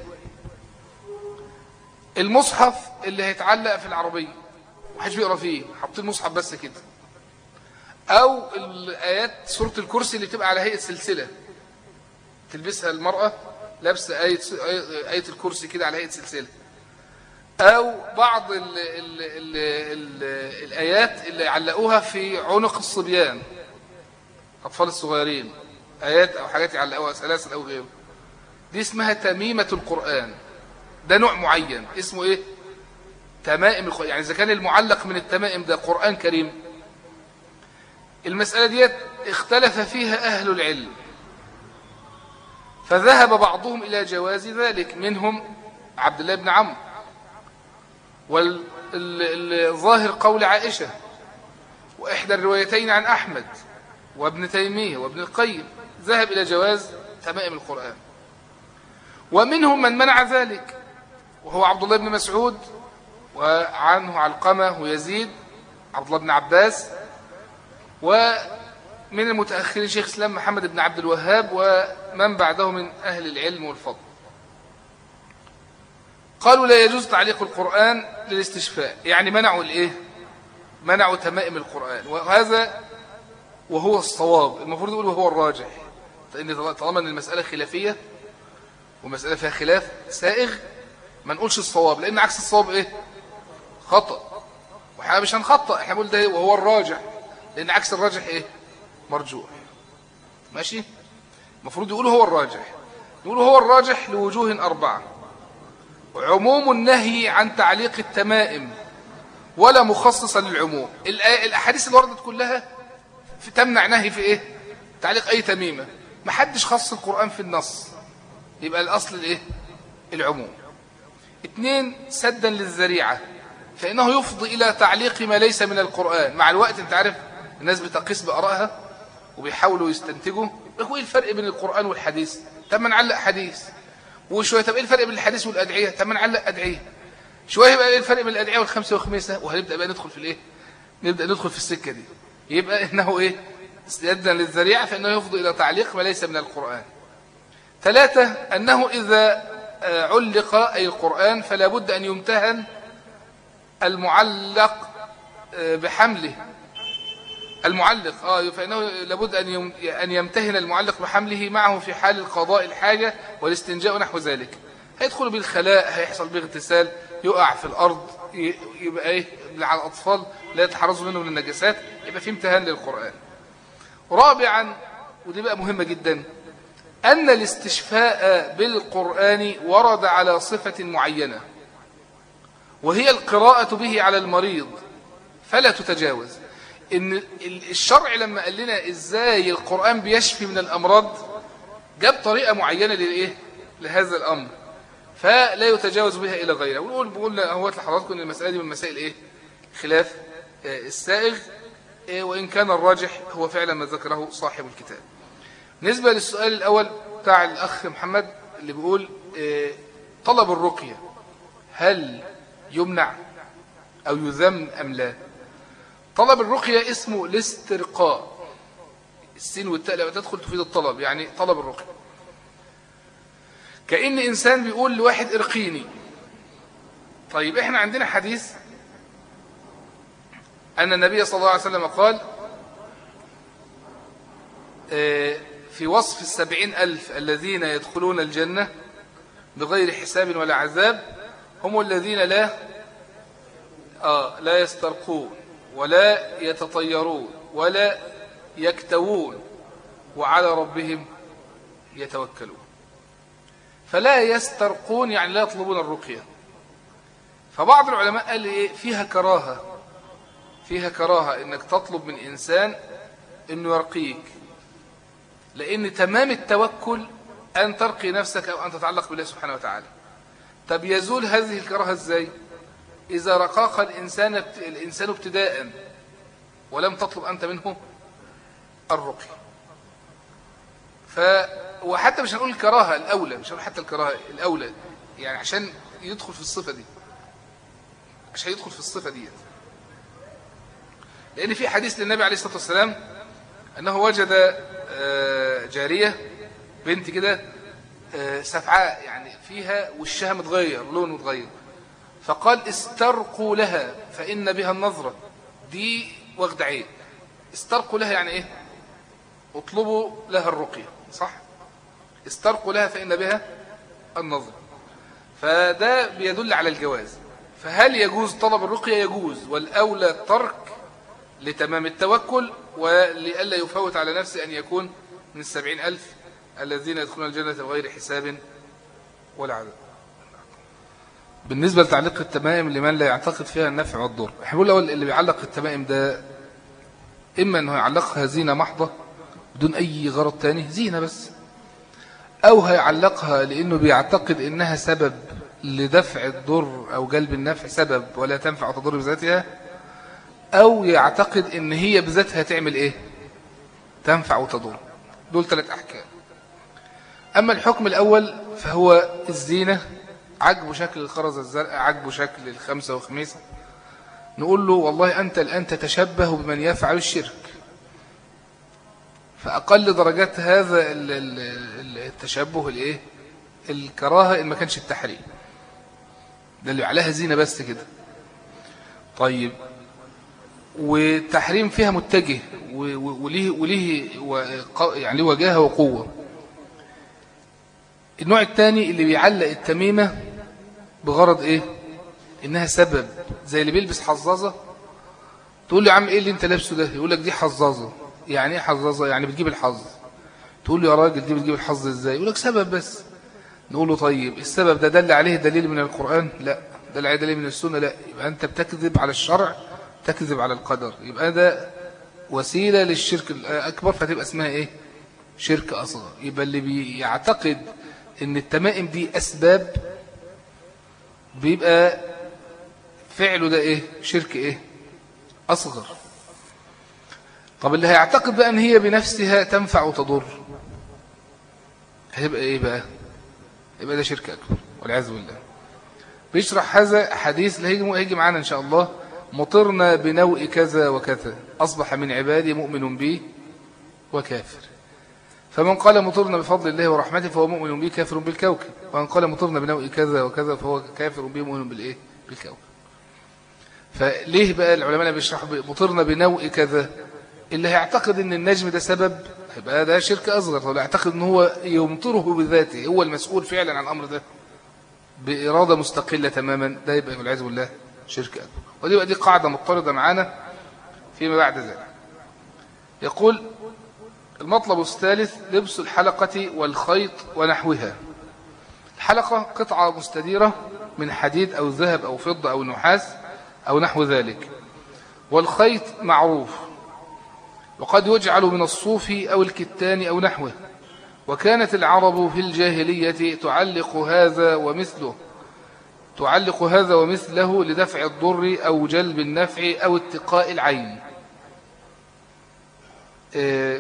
المصحف اللي هيتعلق في العربية محدش بيقرا فيه حاطين المصحف بس كده او الايات سوره الكرسي اللي بتبقى على هيئه سلسله تلبسها المراه لابسه ايه ايه الكرسي كده على هيئه سلسله او بعض ال ال ال ال الايات اللي علقوها في عنق الصبيان اطفال الصغيرين ايات او حاجات يعلقوها سلاسل او غيره دي اسمها تميمه القران ده نوع معين اسمه ايه تمائم القرآن يعني إذا كان المعلق من التمائم ده قرآن كريم المسألة دي اختلف فيها أهل العلم فذهب بعضهم إلى جواز ذلك منهم عبد الله بن عمرو والظاهر قول عائشة وإحدى الروايتين عن أحمد وابن تيمية وابن القيم ذهب إلى جواز تمائم القرآن ومنهم من منع ذلك وهو عبد الله بن مسعود وعنه علقمة ويزيد عبد الله بن عباس ومن المتأخرين شيخ اسلام محمد بن عبد الوهاب ومن بعده من أهل العلم والفضل قالوا لا يجوز تعليق القرآن للاستشفاء يعني منعوا الايه منعوا تمائم القرآن وهذا وهو الصواب المفروض يقول وهو الراجح لأن طالما ان المسألة خلافية ومسألة فيها خلاف سائغ ما نقولش الصواب لأن عكس الصواب ايه خطأ واحنا مش هنخطأ احنا بنقول ده وهو الراجح لأن عكس الراجح ايه مرجوح ماشي المفروض يقولوا هو الراجح يقولوا هو الراجح لوجوه أربعة عموم النهي عن تعليق التمائم ولا مخصصا للعموم الأحاديث اللي وردت كلها في تمنع نهي في ايه تعليق أي تميمة ما حدش خص القرآن في النص يبقى الأصل الايه العموم اثنين سدا للذريعة فإنه يفضي إلى تعليق ما ليس من القرآن مع الوقت أنت عارف الناس بتقيس بأرائها وبيحاولوا يستنتجوا هو إيه الفرق بين القرآن والحديث طب ما نعلق حديث وشوية طب إيه الفرق بين الحديث والأدعية طب ما نعلق أدعية شوية يبقى إيه الفرق بين الأدعية والخمسة والخميسة وهنبدأ بقى ندخل في الإيه نبدأ ندخل في السكة دي يبقى إنه إيه استيادا للذريعة فإنه يفضي إلى تعليق ما ليس من القرآن ثلاثة أنه إذا آه، علق أي القرآن فلا بد أن يمتهن المعلق آه، بحمله المعلق اه فإنه لابد أن أن يمتهن المعلق بحمله معه في حال القضاء الحاجة والاستنجاء نحو ذلك هيدخل بالخلاء هيحصل به اغتسال يقع في الأرض يبقى ايه على الأطفال لا يتحرزوا منه من النجاسات يبقى في امتهان للقرآن رابعا ودي بقى مهمة جدا أن الاستشفاء بالقرآن ورد على صفة معينة وهي القراءة به على المريض فلا تتجاوز إن الشرع لما قال لنا إزاي القرآن بيشفي من الأمراض جاب طريقة معينة للإيه؟ لهذا الأمر فلا يتجاوز بها إلى غيره ونقول بقول هو لحضراتكم أن المسألة دي من مسائل إيه؟ خلاف آه، السائغ آه، وإن كان الراجح هو فعلا ما ذكره صاحب الكتاب بالنسبة للسؤال الأول بتاع الأخ محمد اللي بيقول آه، طلب الرقية هل يمنع أو يذم أم لا طلب الرقية اسمه الاسترقاء السين والتاء لما تدخل تفيد الطلب يعني طلب الرقية كأن إنسان بيقول لواحد ارقيني طيب احنا عندنا حديث أن النبي صلى الله عليه وسلم قال آه، في وصف السبعين ألف الذين يدخلون الجنة بغير حساب ولا عذاب هم الذين لا آه لا يسترقون ولا يتطيرون ولا يكتوون وعلى ربهم يتوكلون فلا يسترقون يعني لا يطلبون الرقية فبعض العلماء قال إيه فيها كراهة فيها كراهة إنك تطلب من إنسان إنه يرقيك لأن تمام التوكل أن ترقي نفسك أو أن تتعلق بالله سبحانه وتعالى طب يزول هذه الكراهة إزاي إذا رقاق الإنسان الإنسان ابتداء ولم تطلب أنت منه الرقي ف وحتى مش هنقول الكراهة الأولى مش هنقول حتى الكراهة الأولى يعني عشان يدخل في الصفة دي عشان يدخل في الصفة دي لأن في حديث للنبي عليه الصلاة والسلام أنه وجد آه، جارية بنت كده آه، سفعاء يعني فيها وشها متغير لون متغير فقال استرقوا لها فإن بها النظرة دي واخد عين استرقوا لها يعني ايه اطلبوا لها الرقية صح استرقوا لها فإن بها النظرة فده بيدل على الجواز فهل يجوز طلب الرقية يجوز والأولى الترك لتمام التوكل ولئلا يفوت على نفسه أن يكون من السبعين ألف الذين يدخلون الجنة بغير حساب ولا عذاب بالنسبة لتعليق التمائم لمن لا يعتقد فيها النفع والضر احنا بنقول اللي بيعلق التمائم ده إما أنه يعلقها زينة محضة بدون أي غرض تاني زينة بس أو هيعلقها لأنه بيعتقد إنها سبب لدفع الضر أو جلب النفع سبب ولا تنفع تضر بذاتها أو يعتقد إن هي بذاتها تعمل إيه تنفع وتضر دول ثلاث أحكام أما الحكم الأول فهو الزينة عجبه شكل الخرزة الزرقاء عجبه شكل الخمسة وخميسة نقول له والله أنت الآن تتشبه بمن يفعل الشرك فأقل درجات هذا التشبه الإيه الكراهة إن ما كانش التحريم ده اللي عليها زينة بس كده طيب والتحريم فيها متجه وليه وليه يعني وجاهه وقوة النوع الثاني اللي بيعلق التميمة بغرض ايه انها سبب زي اللي بيلبس حظاظة تقول له يا عم ايه اللي انت لابسه ده يقول لك دي حظاظة يعني ايه حظاظة يعني بتجيب الحظ تقول له يا راجل دي بتجيب الحظ ازاي يقول لك سبب بس نقول له طيب السبب ده دل عليه دليل من القرآن لا دل عليه دليل من السنة لا يبقى انت بتكذب على الشرع تكذب على القدر يبقى ده وسيلة للشرك الأكبر فتبقى اسمها ايه شرك أصغر يبقى اللي بيعتقد ان التمائم دي أسباب بيبقى فعله ده ايه شرك ايه أصغر طب اللي هيعتقد بقى ان هي بنفسها تنفع وتضر هيبقى ايه بقى يبقى ده شرك أكبر والعياذ بالله بيشرح هذا حديث اللي هيجي معانا إن شاء الله مطرنا بنوء كذا وكذا أصبح من عبادي مؤمن بي وكافر فمن قال مطرنا بفضل الله ورحمته فهو مؤمن به كافر بالكوكب ومن قال مطرنا بنوء كذا وكذا فهو كافر به مؤمن بالإيه بالكوكب فليه بقى العلماء بيشرحوا مطرنا بنوء كذا اللي هيعتقد ان النجم ده سبب يبقى ده شرك أصغر ولا يعتقد ان هو يمطره بذاته هو المسؤول فعلا عن الأمر ده بإرادة مستقلة تماما ده يبقى والعياذ بالله شرك أكبر ودي بقى دي قاعدة مضطردة معانا فيما بعد ذلك يقول المطلب الثالث لبس الحلقة والخيط ونحوها الحلقة قطعة مستديرة من حديد أو ذهب أو فضة أو نحاس أو نحو ذلك والخيط معروف وقد يجعل من الصوف أو الكتان أو نحوه وكانت العرب في الجاهلية تعلق هذا ومثله تعلق هذا ومثله لدفع الضر أو جلب النفع أو اتقاء العين آه،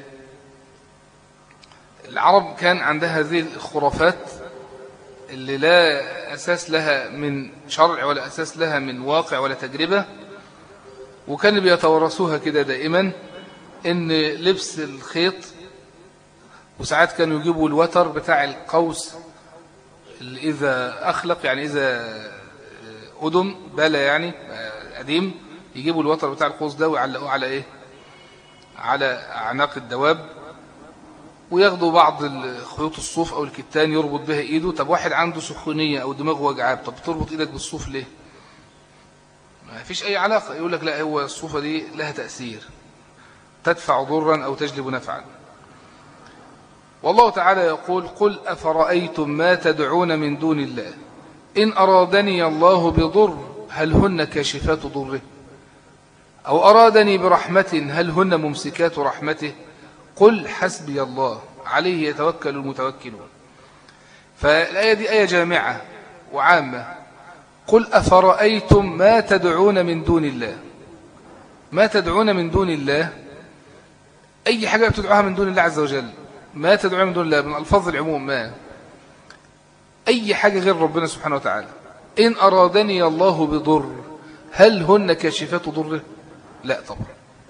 العرب كان عندها هذه الخرافات اللي لا أساس لها من شرع ولا أساس لها من واقع ولا تجربة وكانوا بيتورثوها كده دائما ان لبس الخيط وساعات كانوا يجيبوا الوتر بتاع القوس اللي إذا أخلق يعني إذا أدم بلا يعني قديم يجيبوا الوتر بتاع القوس ده ويعلقوه على إيه على أعناق الدواب وياخدوا بعض خيوط الصوف أو الكتان يربط بها إيده طب واحد عنده سخونية أو دماغه وجعاب طب تربط إيدك بالصوف ليه ما فيش أي علاقة يقول لك لا هو الصوفة دي لها تأثير تدفع ضرا أو تجلب نفعا والله تعالى يقول قل أفرأيتم ما تدعون من دون الله إن أرادني الله بضر هل هن كاشفات ضره أو أرادني برحمة هل هن ممسكات رحمته قل حسبي الله عليه يتوكل المتوكلون فالآية دي آية جامعة وعامة قل أفرأيتم ما تدعون من دون الله ما تدعون من دون الله أي حاجة بتدعوها من دون الله عز وجل ما تدعون من دون الله من ألفاظ العموم ما أي حاجة غير ربنا سبحانه وتعالى إن أرادني الله بضر هل هن كاشفات ضره لا طبعا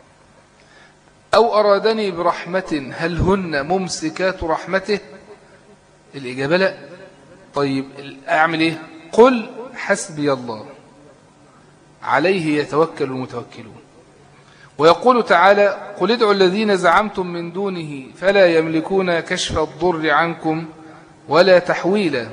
أو أرادني برحمة هل هن ممسكات رحمته الإجابة لا طيب أعمل إيه قل حسبي الله عليه يتوكل المتوكلون ويقول تعالى قل ادعوا الذين زعمتم من دونه فلا يملكون كشف الضر عنكم ولا تحويلا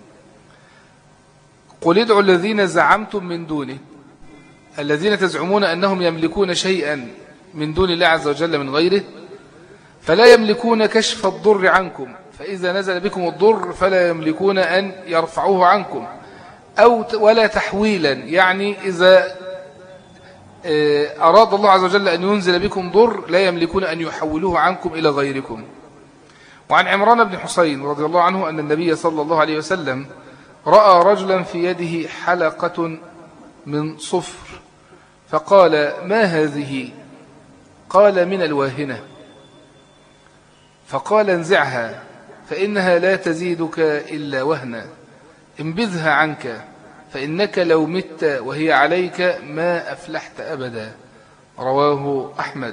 قل ادعوا الذين زعمتم من دونه الذين تزعمون أنهم يملكون شيئا من دون الله عز وجل من غيره فلا يملكون كشف الضر عنكم فإذا نزل بكم الضر فلا يملكون أن يرفعوه عنكم أو ولا تحويلا يعني إذا آه، أراد الله عز وجل أن ينزل بكم ضر لا يملكون أن يحولوه عنكم إلى غيركم وعن عمران بن حسين رضي الله عنه أن النبي صلى الله عليه وسلم رأى رجلا في يده حلقة من صفر فقال ما هذه قال من الواهنة فقال انزعها فإنها لا تزيدك إلا وهنا انبذها عنك فإنك لو مت وهي عليك ما أفلحت أبدا رواه أحمد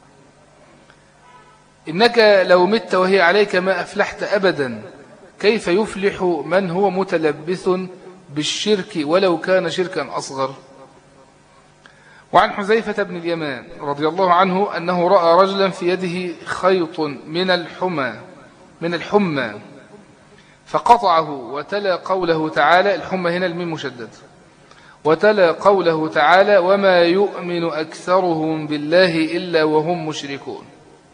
إنك لو مت وهي عليك ما أفلحت أبدا كيف يفلح من هو متلبث بالشرك ولو كان شركا أصغر وعن حزيفة بن اليمان رضي الله عنه أنه رأى رجلا في يده خيط من الحمى من الحمى فقطعه وتلا قوله تعالى الحمى هنا الميم مشدد وتلا قوله تعالى وما يؤمن أكثرهم بالله إلا وهم مشركون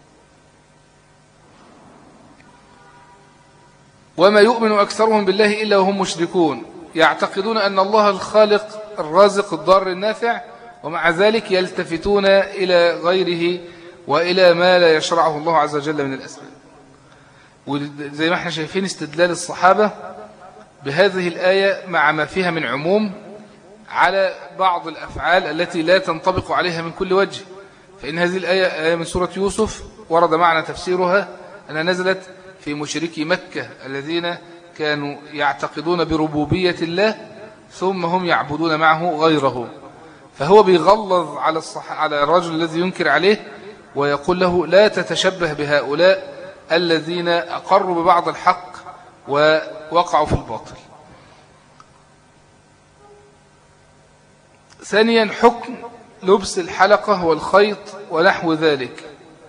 وما يؤمن أكثرهم بالله إلا وهم مشركون يعتقدون أن الله الخالق الرازق الضار النافع ومع ذلك يلتفتون إلى غيره وإلى ما لا يشرعه الله عز وجل من الأسباب وزي ما احنا شايفين استدلال الصحابة بهذه الآية مع ما فيها من عموم على بعض الأفعال التي لا تنطبق عليها من كل وجه فإن هذه الآية آية من سورة يوسف ورد معنا تفسيرها أنها نزلت في مشركي مكة الذين كانوا يعتقدون بربوبية الله ثم هم يعبدون معه غيره فهو بيغلظ على الصح... على الرجل الذي ينكر عليه ويقول له لا تتشبه بهؤلاء الذين أقروا ببعض الحق ووقعوا في الباطل ثانيا حكم لبس الحلقة والخيط ونحو ذلك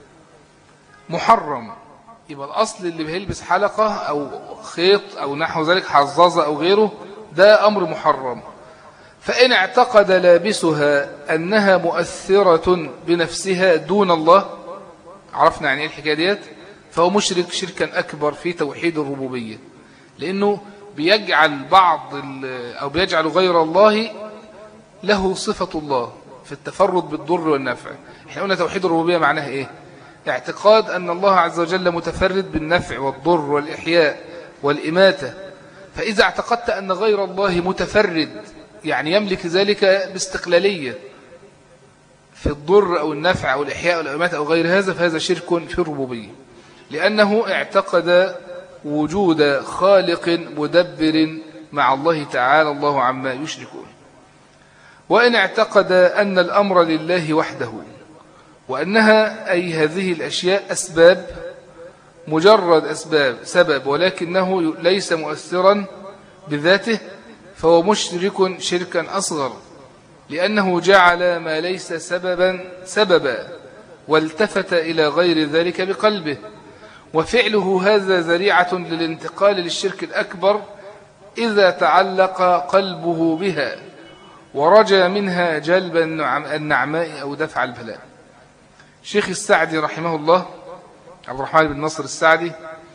محرم يبقى الأصل اللي بيلبس حلقة أو خيط أو نحو ذلك حظاظة أو غيره ده أمر محرم فإن اعتقد لابسها أنها مؤثرة بنفسها دون الله عرفنا يعني ايه الحكاية ديت فهو مشرك شركا أكبر في توحيد الربوبية لأنه بيجعل بعض أو بيجعل غير الله له صفة الله في التفرد بالضر والنفع احنا قلنا توحيد الربوبية معناها ايه اعتقاد أن الله عز وجل متفرد بالنفع والضر والإحياء والإماتة فإذا اعتقدت أن غير الله متفرد يعني يملك ذلك باستقلالية في الضر أو النفع أو الإحياء أو الإماتة أو غير هذا فهذا شرك في الربوبية لأنه اعتقد وجود خالق مدبر مع الله تعالى الله عما يشركون وإن اعتقد أن الأمر لله وحده وأنها أي هذه الأشياء أسباب مجرد أسباب سبب ولكنه ليس مؤثرا بذاته فهو مشرك شركا أصغر لأنه جعل ما ليس سببا سببا والتفت إلى غير ذلك بقلبه وفعله هذا ذريعة للانتقال للشرك الأكبر إذا تعلق قلبه بها ورجى منها جلب النعماء أو دفع البلاء شيخ السعدي رحمه الله عبد الرحمن بن نصر السعدي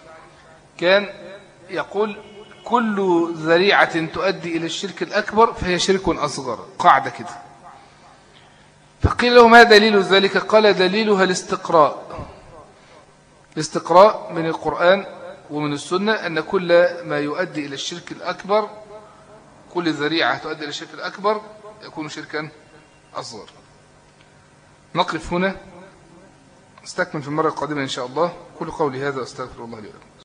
كان يقول كل ذريعة تؤدي إلى الشرك الأكبر فهي شرك أصغر قاعدة كده فقيل له ما دليل ذلك قال دليلها الاستقراء الاستقراء من القرآن ومن السنة أن كل ما يؤدي إلى الشرك الأكبر كل ذريعة تؤدي إلى الشرك الأكبر يكون شركا أصغر نقف هنا استكمل في المرة القادمة إن شاء الله كل قولي هذا أستغفر الله لي ولكم